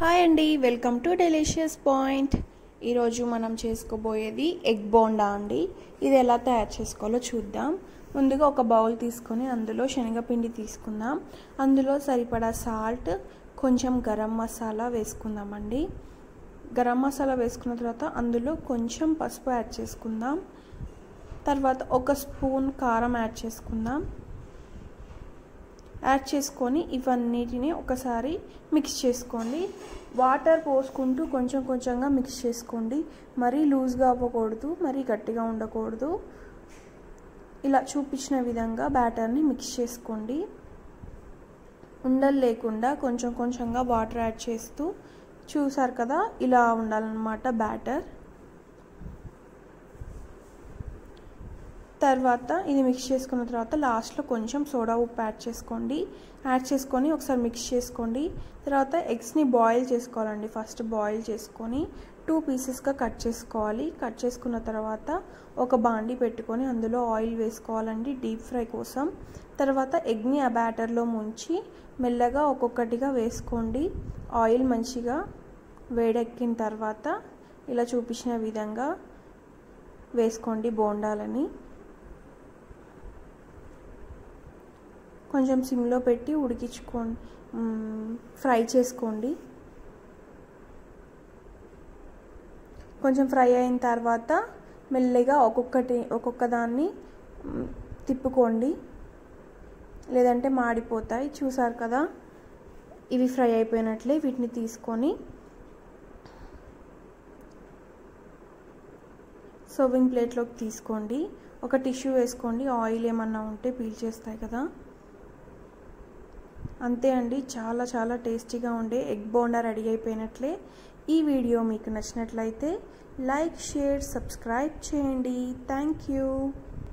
hi అండి welcome to delicious point ఈరోజు మనం చేసుకోబోయేది ఎగ్ బోండా అండి ఇది ఎలా తయారు చేసుకోవాలో చూద్దాం ముందుగా ఒక బౌల్ తీసుకొని అందులో శనగపిండి తీసుకుందాం అందులో సరిపడా సాల్ట్ కొంచెం గరం మసాలా వేసుకుందామండి గరం మసాలా వేసుకున్న తర్వాత అందులో కొంచెం పసుపు యాడ్ చేసుకుందాం తర్వాత ఒక స్పూన్ కారం యాడ్ చేసుకుందాం యాడ్ చేసుకొని ఇవన్నిటిని ఒకసారి మిక్స్ చేసుకోండి వాటర్ పోసుకుంటూ కొంచెం కొంచెంగా మిక్స్ చేసుకోండి మరీ లూజ్గా అవ్వకూడదు మరీ గట్టిగా ఉండకూడదు ఇలా చూపించిన విధంగా బ్యాటర్ని మిక్స్ చేసుకోండి ఉండలు లేకుండా కొంచెం కొంచెంగా వాటర్ యాడ్ చేస్తూ చూసారు కదా ఇలా ఉండాలన్నమాట బ్యాటర్ తర్వాత ఇది మిక్స్ చేసుకున్న తర్వాత లాస్ట్లో కొంచెం సోడా ఉప్పు యాడ్ చేసుకోండి యాడ్ చేసుకొని ఒకసారి మిక్స్ చేసుకోండి తర్వాత ఎగ్స్ని బాయిల్ చేసుకోవాలండి ఫస్ట్ బాయిల్ చేసుకొని టూ పీసెస్గా కట్ చేసుకోవాలి కట్ చేసుకున్న తర్వాత ఒక బాండి పెట్టుకొని అందులో ఆయిల్ వేసుకోవాలండి డీప్ ఫ్రై కోసం తర్వాత ఎగ్ని ఆ బ్యాటర్లో ముంచి మెల్లగా ఒక్కొక్కటిగా వేసుకోండి ఆయిల్ మంచిగా వేడెక్కిన తర్వాత ఇలా చూపించిన విధంగా వేసుకోండి బోండాలని కొంచెం సిమ్లో పెట్టి ఉడికించుకోండి ఫ్రై చేసుకోండి కొంచెం ఫ్రై అయిన తర్వాత మెల్లిగా ఒక్కొక్కటి ఒక్కొక్క దాన్ని తిప్పుకోండి లేదంటే మాడిపోతాయి చూసారు కదా ఇవి ఫ్రై అయిపోయినట్లే వీటిని తీసుకొని సర్వింగ్ ప్లేట్లోకి తీసుకోండి ఒక టిష్యూ వేసుకోండి ఆయిల్ ఏమన్నా ఉంటే పీల్ చేస్తాయి కదా అంతే అండి చాలా చాలా టేస్టీగా ఉండే ఎగ్ బోండా రెడీ అయిపోయినట్లే ఈ వీడియో మీకు నచ్చినట్లయితే లైక్ షేర్ సబ్స్క్రైబ్ చేయండి థ్యాంక్ యూ